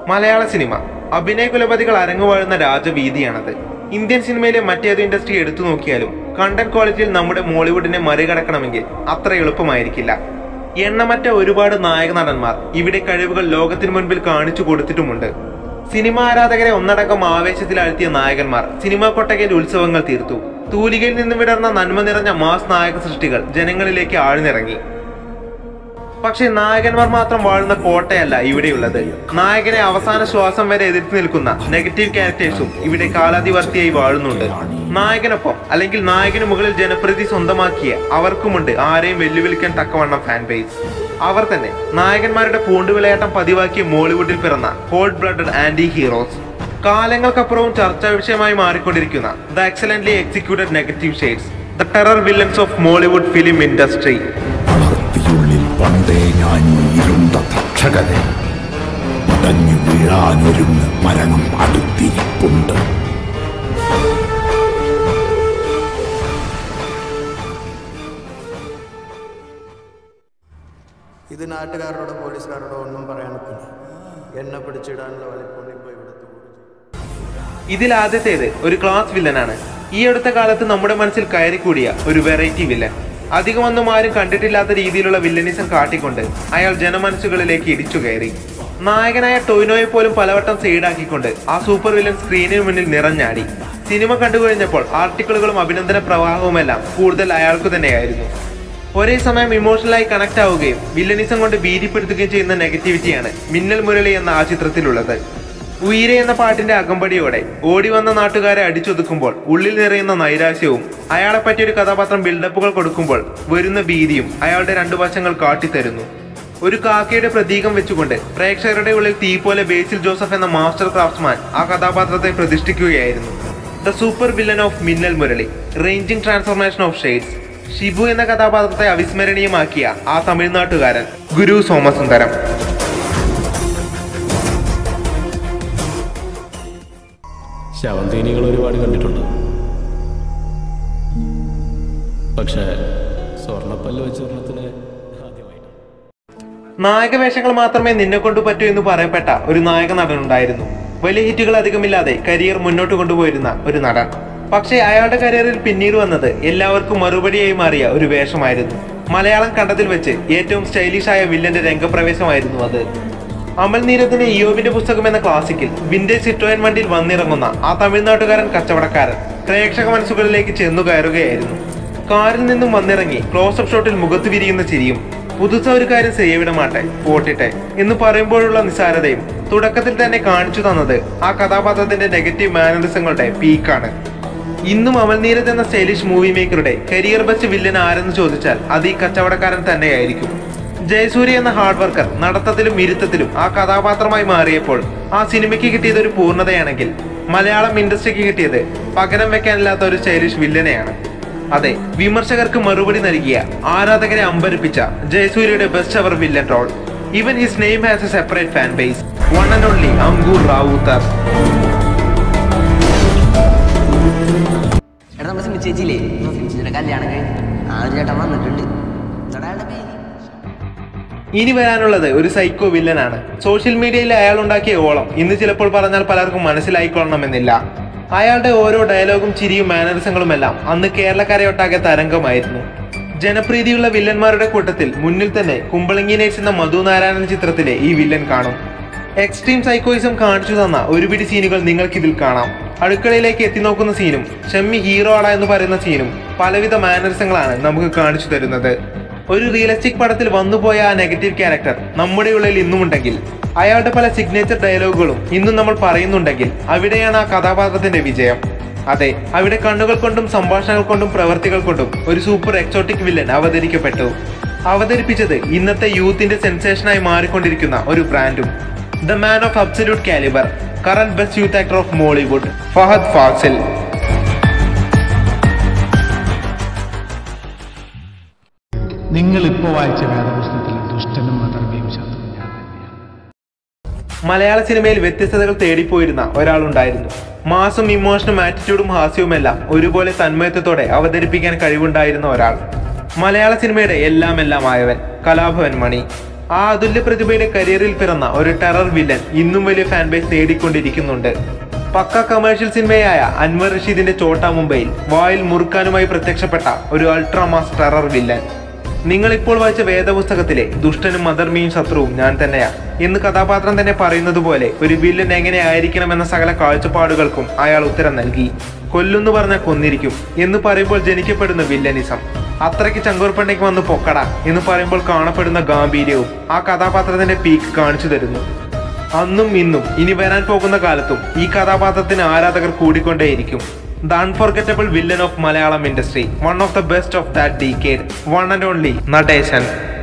മലയാള സിനിമ അഭിനയ കുലപതികൾ അരങ്ങുവാഴുന്ന രാജവീതിയാണത് ഇന്ത്യൻ സിനിമയിലെ മറ്റേത് ഇൻഡസ്ട്രി എടുത്തു നോക്കിയാലും കണ്ടന്റ് ക്വാളിറ്റിയിൽ നമ്മുടെ മോളിവുഡിനെ മറികടക്കണമെങ്കിൽ അത്ര എളുപ്പമായിരിക്കില്ല എണ്ണമറ്റ ഒരുപാട് നായക നടന്മാർ ഇവിടെ കഴിവുകൾ ലോകത്തിന് മുൻപിൽ കാണിച്ചു കൊടുത്തിട്ടുമുണ്ട് സിനിമ ആരാധകരെ ഒന്നടക്കം ആവേശത്തിലാഴ്ത്തിയ നായകന്മാർ സിനിമാ കൊട്ടകയിൽ ഉത്സവങ്ങൾ തീർത്തു തൂലികയിൽ നിന്നും വിടർന്ന നന്മ നിറഞ്ഞ മാസ് നായക സൃഷ്ടികൾ ജനങ്ങളിലേക്ക് ആഴ്ന്നിറങ്ങി പക്ഷെ നായകന്മാർ മാത്രം വാഴുന്ന കോട്ടയല്ല ഇവിടെയുള്ളത് നായകനെ അവസാന ശ്വാസം വരെ എതിർത്ത് നിൽക്കുന്ന നെഗറ്റീവ് ക്യാരക്ടേഴ്സും ഇവിടെ കാലാതിവർത്തിയായി വാഴുന്നുണ്ട് നായകനൊപ്പം അല്ലെങ്കിൽ നായകന് മുകളിൽ ജനപ്രീതി സ്വന്തമാക്കിയ അവർക്കുമുണ്ട് ആരെയും വെല്ലുവിളിക്കാൻ തക്കവണ്ണം ഫാൻ ബേസ് അവർ തന്നെ നായകന്മാരുടെ പൂണ്ടുവിളയാട്ടം പതിവാക്കിയ മോളിവുഡിൽ പിറന്ന കോൾഡ് ബ്ലഡഡ് ആന്റി ഹീറോസ് കാലങ്ങൾക്കപ്പുറവും ചർച്ചാ വിഷയമായി മാറിക്കൊണ്ടിരിക്കുന്ന the excellently executed negative shades the terror villains of Mollywood film industry വളർത്തിയുള്ളിൽ പണ്ടേ ഞാൻ ഈ ഇരുണ്ട തക്ഷകരെ ഉടഞ്ഞു വീഴാനൊരുങ്ങ് മരണം അടുത്തിരിപ്പുണ്ട് ഇത് നാട്ടുകാരോടോ പോലീസുകാരോടോ ഒന്നും പറയാനൊക്കില്ല എന്നെ പിടിച്ചിടാനുള്ള വലിപ്പം ഇപ്പോൾ ഇവിടുത്തെ കൂടി ഇതിൽ ആദ്യത്തേത് ഒരു ക്ലാസ് വില്ലനാണ് ഈ അടുത്ത കാലത്ത് നമ്മുടെ മനസ്സിൽ കയറിക്കൂടിയ ഒരു വെറൈറ്റി വില്ലൻ അധികമൊന്നും ആരും കണ്ടിട്ടില്ലാത്ത രീതിയിലുള്ള വില്ലനിസം കാട്ടിക്കൊണ്ട് അയാൾ ജനമനസ്സുകളിലേക്ക് ഇടിച്ചു കയറി നായകനായ ടൊയ്നോയെ പോലും പലവട്ടം സൈഡാക്കിക്കൊണ്ട് ആ സൂപ്പർ വില്ലൻ സ്ക്രീനിന് മുന്നിൽ നിറഞ്ഞാടി സിനിമ കണ്ടുകഴിഞ്ഞപ്പോൾ ആർട്ടിക്കിളുകളും അഭിനന്ദന പ്രവാഹവുമെല്ലാം കൂടുതൽ അയാൾക്ക് തന്നെയായിരുന്നു ഒരേ സമയം ഇമോഷണലായി കണക്ട് ആവുകയും വില്ലനിസം കൊണ്ട് ഭീതിപ്പെടുത്തുകയും ചെയ്യുന്ന നെഗറ്റിവിറ്റിയാണ് മിന്നൽ മുരളി എന്ന ആ ചിത്രത്തിലുള്ളത് ഉയരെ എന്ന പാട്ടിന്റെ അകമ്പടിയോടെ ഓടി വന്ന നാട്ടുകാരെ അടിച്ചൊതുക്കുമ്പോൾ ഉള്ളിൽ നിറയുന്ന നൈരാശ്യവും അയാളെ പറ്റി ഒരു കഥാപാത്രം ബിൽഡപ്പുകൾ കൊടുക്കുമ്പോൾ വരുന്ന ഭീതിയും അയാളുടെ രണ്ടു വശങ്ങൾ കാട്ടിത്തരുന്നു ഒരു കാക്കയുടെ പ്രതീകം വെച്ചുകൊണ്ട് പ്രേക്ഷകരുടെ ഉള്ളിൽ തീ പോലെ ബേസിൽ ജോസഫ് എന്ന മാസ്റ്റർ ക്രാഫ്റ്റ്സ്മാൻ ആ കഥാപാത്രത്തെ പ്രതിഷ്ഠിക്കുകയായിരുന്നു the super villain of Minnal Murali ranging transformation of shades Shibu എന്ന കഥാപാത്രത്തെ അവിസ്മരണീയമാക്കിയ ആ തമിഴ്നാട്ടുകാരൻ ഗുരു സോമസുന്ദരം ശവന്തീനികൾ ഒരുപാട് കണ്ടിട്ടുണ്ട് പക്ഷേ സ്വർണ്ണപ്പല്ല് വെച്ച ഒരെണ്ണത്തിന് ആദ്യമായിട്ട് നായകവേഷങ്ങൾ മാത്രമേ നിന്നെ കൊണ്ട് പറ്റൂ എന്ന് പറയപ്പെട്ട ഒരു നായക നടനുണ്ടായിരുന്നു വലിയ ഹിറ്റുകൾ അധികമില്ലാതെ കരിയർ മുന്നോട്ട് കൊണ്ടുപോയിരുന്ന ഒരു നടൻ പക്ഷേ അയാളുടെ കരിയറിൽ പിന്നീട് വന്നത് എല്ലാവർക്കും മറുപടിയായി മാറിയ ഒരു വേഷമായിരുന്നു മലയാളം കണ്ടതിൽ വെച്ച് ഏറ്റവും സ്റ്റൈലിഷ് ആയ വില്ലന്റെ രംഗപ്രവേശമായിരുന്നു അത് അമൽ നീരദിന്റെ ഇയോബിന്റെ പുസ്തകം എന്ന ക്ലാസിക്കിൽ വിന്റേജ് സിറ്റോയൻ വണ്ടിയിൽ വന്നിറങ്ങുന്ന ആ തമിഴ്നാട്ടുകാരൻ കച്ചവടക്കാരൻ പ്രേക്ഷക മനസ്സുകളിലേക്ക് ചെന്നു കയറുകയായിരുന്നു കാറിൽ നിന്നും വന്നിറങ്ങി ക്ലോസപ്പ് ഷോട്ടിൽ മുഖത്ത് വിരിയുന്ന ചിരിയും പുതുസ ഒരു കാര്യം ചെയ്യവിടമാട്ടെ പോട്ടിട്ടെ എന്ന് പറയുമ്പോഴുള്ള നിസാരതയും തുടക്കത്തിൽ തന്നെ കാണിച്ചു തന്നത് ആ കഥാപാത്രത്തിന്റെ നെഗറ്റീവ് മാനറിസങ്ങളുടെ പീക്കാണ് ഇന്നും അമൽ നീരജ് എന്ന സ്റ്റൈലിഷ് മൂവി മേക്കറുടെ കരിയർ ബെസ്റ്റ് വില്ലൻ ആരെന്ന് ചോദിച്ചാൽ അത് ഈ കച്ചവടക്കാരൻ തന്നെയായിരിക്കും ജയസൂര്യ എന്ന ഹാർഡ് വർക്കർ നടത്തത്തിലും ഇരുത്തത്തിലും ആ കഥാപാത്രമായി മാറിയപ്പോൾ ആ സിനിമയ്ക്ക് കിട്ടിയത് ഒരു പൂർണ്ണതയാണെങ്കിൽ മലയാളം ഇൻഡസ്ട്രിക്ക് കിട്ടിയത് പകരം വെക്കാനില്ലാത്ത ഒരു സ്റ്റൈലിഷ് വില്ലനെയാണ് അതെ വിമർശകർക്ക് മറുപടി നൽകിയ ആരാധകരെ അമ്പരിപ്പിച്ച ജയസൂര്യയുടെ best ever villain role even his name has a separate fan base one and only Ankur Rawther എടാ നമ്മുടെ സിമി ചേച്ചിയില്ലേ സിമി ചേച്ചിയുടെ കല്യാണം കഴിഞ്ഞ് ആ ഒരു ചേട്ടൻ വന്നിട്ടുണ്ട് ചേട്ടാ അയാളുടെ പേര് ഇനി വരാനുള്ളത് ഒരു സൈക്കോ വില്ലനാണ് സോഷ്യൽ മീഡിയയിൽ അയാൾ ഉണ്ടാക്കിയ ഓളം ഇന്ന് ചിലപ്പോൾ പറഞ്ഞാൽ പലർക്കും മനസ്സിലായിക്കൊള്ളണമെന്നില്ല അയാളുടെ ഓരോ ഡയലോഗും ചിരിയും മാനറിസങ്ങളും എല്ലാം അന്ന് കേരളക്കരയൊട്ടാകെ തരംഗമായിരുന്നു ജനപ്രീതിയുള്ള വില്ലന്മാരുടെ കൂട്ടത്തിൽ മുന്നിൽ തന്നെ കുമ്പളങ്ങി നൈറ്റ്സ് എന്ന മധു നാരായണൻ ചിത്രത്തിലെ ഈ വില്ലൻ കാണും എക്സ്ട്രീം സൈക്കോയിസം കാണിച്ചു തന്ന ഒരുപിടി സീനുകൾ നിങ്ങൾക്കിതിൽ കാണാം അടുക്കളയിലേക്ക് എത്തി നോക്കുന്ന സീനും ഷമ്മി ഹീറോ ആടാ എന്ന് പറയുന്ന സീനും പലവിധ മാനറിസങ്ങളാണ് നമുക്ക് കാണിച്ചു തരുന്നത് ഒരു റിയലിസ്റ്റിക് പടത്തിൽ വന്നുപോയ ആ നെഗറ്റീവ് ക്യാരക്ടർ നമ്മുടെ ഉള്ളിൽ ഇന്നുമുണ്ടെങ്കിൽ അയാളുടെ പല സിഗ്നേച്ചർ ഡയലോഗുകളും ഇന്നും നമ്മൾ പറയുന്നുണ്ടെങ്കിൽ അവിടെയാണ് ആ കഥാപാത്രത്തിന്റെ വിജയം അതെ അവിടെ കണ്ണുകൾ കൊണ്ടും സംഭാഷണങ്ങൾ കൊണ്ടും പ്രവർത്തികൾ കൊണ്ടും ഒരു സൂപ്പർ എക്സോട്ടിക് വില്ലൻ അവതരിക്കപ്പെട്ടു അവതരിപ്പിച്ചത് ഇന്നത്തെ യൂത്തിന്റെ സെൻസേഷനായി മാറിക്കൊണ്ടിരിക്കുന്ന ഒരു ബ്രാൻഡും the man of absolute calibre current best youth actor of Mollywood Fahadh Faasil നിങ്ങൾ ഇപ്പോൾ വായിച്ച വേദപുസ്തകത്തിലെ ദുഷ്ടനും അധർമ്മിയും ശത്രു ഞാൻ തന്നെയാണ് മലയാള സിനിമയിൽ വ്യത്യസ്തതകൾ തേടിപ്പോയിരുന്ന ഒരാളുണ്ടായിരുന്നു മാസും ഇമോഷനും ആറ്റിറ്റ്യൂഡും ഹാസ്യവുമെല്ലാം ഒരുപോലെ തന്മയത്വത്തോടെ അവതരിപ്പിക്കാൻ കഴിവുണ്ടായിരുന്ന ഒരാൾ മലയാള സിനിമയുടെ എല്ലാം എല്ലാം ആയവൻ കലാഭവൻ മണി ആ അതുല്യ പ്രതിഭയുടെ കരിയറിൽ പിറന്ന ഒരു ടെറർ വില്ലൻ ഇന്നും വലിയ ഫാൻ ബേസ് നേടിക്കൊണ്ടിരിക്കുന്നുണ്ട് പക്ക കമേഴ്ഷ്യൽ സിനിമയായ അൻവർ റഷീദിന്റെ ചോട്ടാ മുംബൈയിൽ വായിൽ മുറുക്കാനുമായി പ്രത്യക്ഷപ്പെട്ട ഒരു അൾട്രാമാസ് ടെറർ വില്ലൻ നിങ്ങൾ ഇപ്പോൾ വായിച്ച വേദപുസ്തകത്തിലെ ദുഷ്ടനും മദർമിയും ശത്രുവും ഞാൻ തന്നെയാ എന്ന് കഥാപാത്രം തന്നെ പറയുന്നത് പോലെ ഒരു വില്ലൻ എങ്ങനെ ആയിരിക്കണമെന്ന സകല കാഴ്ചപ്പാടുകൾക്കും അയാൾ ഉത്തരം നൽകി കൊല്ലുന്നു പറഞ്ഞാൽ കൊന്നിരിക്കും എന്ന് പറയുമ്പോൾ ജനിക്കപ്പെടുന്ന വില്ലനിസം അത്രയ്ക്ക് ചങ്കൂർപ്പണ്ണയ്ക്ക് വന്ന് പൊക്കട എന്ന് പറയുമ്പോൾ കാണപ്പെടുന്ന ഗാംഭീര്യവും ആ കഥാപാത്രത്തിന്റെ പീക്ക് കാണിച്ചു തരുന്നു അന്നും ഇന്നും ഇനി വരാൻ പോകുന്ന കാലത്തും ഈ കഥാപാത്രത്തിന് ആരാധകർ കൂടിക്കൊണ്ടേയിരിക്കും the unforgettable villain of Malayalam industry one of the best of that decade one and only Natesan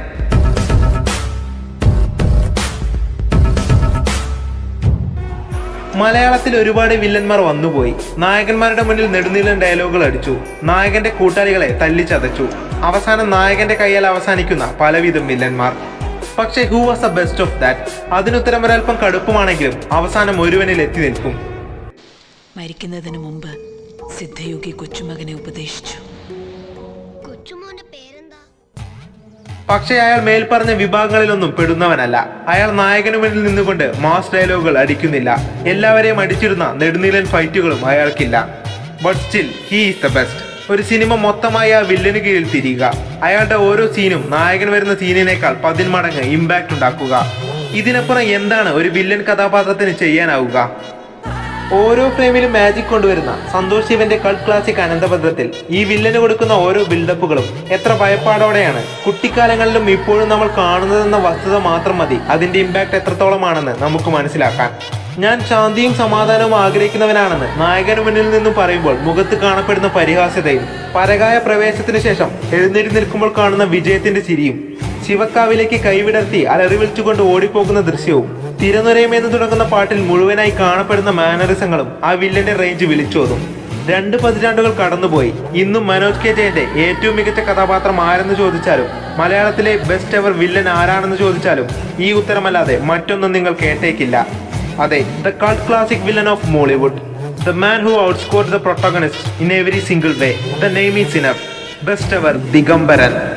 മലയാളത്തിൽ ഒരുപാട് വില്ലന്മാർ വന്നുപോയി നായകന്മാരുടെ മുന്നിൽ നെടുനീളൻ ഡയലോഗുകൾ അടിച്ചു നായകന്റെ കൂട്ടാളികളെ തല്ലിച്ചതച്ചു അവസാനം നായകന്റെ കയ്യാൽ അവസാനിക്കുന്ന പലവിധം വില്ലന്മാർ പക്ഷേ who was the best of that അതിനുത്തരം ഒരൽപ്പം കടുപ്പമാണെങ്കിലും അവസാനം ഒരുവനിൽ എത്തി നിൽക്കും മരിക്കുന്നതിന് മുമ്പ് സിദ്ധയോഗി കൊച്ചുമകനെ ഉപദേശിച്ചു കൊച്ചുമോന്റെ പേരെന്താ പക്ഷേ അയാൾ മേൽപ്പറഞ്ഞ വിഭാഗങ്ങളിലൊന്നും പെടുന്നവനല്ല അയാൾ നായകനു മുന്നിൽ നിന്നുകൊണ്ട് മാസ് ഡയലോഗുകൾ അടിക്കുന്നില്ല എല്ലാവരെയും അടിച്ചിരുന്ന നെടുനീളൻ ഫൈറ്റുകളും അയാൾക്കില്ല but still he is the best ഒരു സിനിമ മൊത്തമായി ആ വില്ലന് കീഴിൽ തിരിയുക അയാളുടെ ഓരോ സീനും നായകൻ വരുന്ന സീനിനേക്കാൾ പതിന്മടങ്ങ് ഇമ്പാക്ട് ഉണ്ടാക്കുക ഇതിനപ്പുറം എന്താണ് ഒരു വില്ലൻ കഥാപാത്രത്തിന് ചെയ്യാനാവുക ഓരോ ഫ്രെയിമിലും മാജിക് കൊണ്ടുവരുന്ന സന്തോഷ് ശിവന്റെ കൾട്ട് ക്ലാസിക് അനന്തഭദ്രത്തിൽ ഈ വില്ലന് കൊടുക്കുന്ന ഓരോ ബിൽഡപ്പുകളും എത്ര ഭയപ്പാടോടെയാണ് കുട്ടിക്കാലങ്ങളിലും ഇപ്പോഴും നമ്മൾ കാണുന്നതെന്ന വസ്തുത മാത്രം മതി അതിന്റെ ഇമ്പാക്ട് എത്രത്തോളമാണെന്ന് നമുക്ക് മനസ്സിലാക്കാൻ ഞാൻ ശാന്തിയും സമാധാനവും ആഗ്രഹിക്കുന്നവനാണെന്ന് നായകന് മുന്നിൽ നിന്നും പറയുമ്പോൾ മുഖത്ത് കാണപ്പെടുന്ന പരിഹാസ്യതയും പരകായ പ്രവേശത്തിന് ശേഷം എഴുന്നേറ്റ് നിൽക്കുമ്പോൾ കാണുന്ന വിജയത്തിന്റെ ചിരിയും ശിവക്കാവിലേക്ക് കൈവിടർത്തി അലറി വിളിച്ചുകൊണ്ട് ഓടിപ്പോകുന്ന ദൃശ്യവും തിരനുരയമെന്ന് തുടങ്ങുന്ന പാട്ടിൽ മുഴുവനായി കാണപ്പെടുന്ന മാനറിസങ്ങളും ആ വില്ലന്റെ റേഞ്ച് വിളിച്ചോതും രണ്ട് പതിറ്റാണ്ടുകൾ കടന്നുപോയി ഇന്നും മനോജ് കെ ജയന്റെ ഏറ്റവും മികച്ച കഥാപാത്രം ആരെന്ന് ചോദിച്ചാലും മലയാളത്തിലെ ബെസ്റ്റ് എവർ വില്ലൻ ആരാണെന്ന് ചോദിച്ചാലും ഈ ഉത്തരമല്ലാതെ മറ്റൊന്നും നിങ്ങൾ കേട്ടേക്കില്ല അതെ the cult classic villain of Mollywood the man who outscore the protagonist in every single way the name is enough best ever Digambaran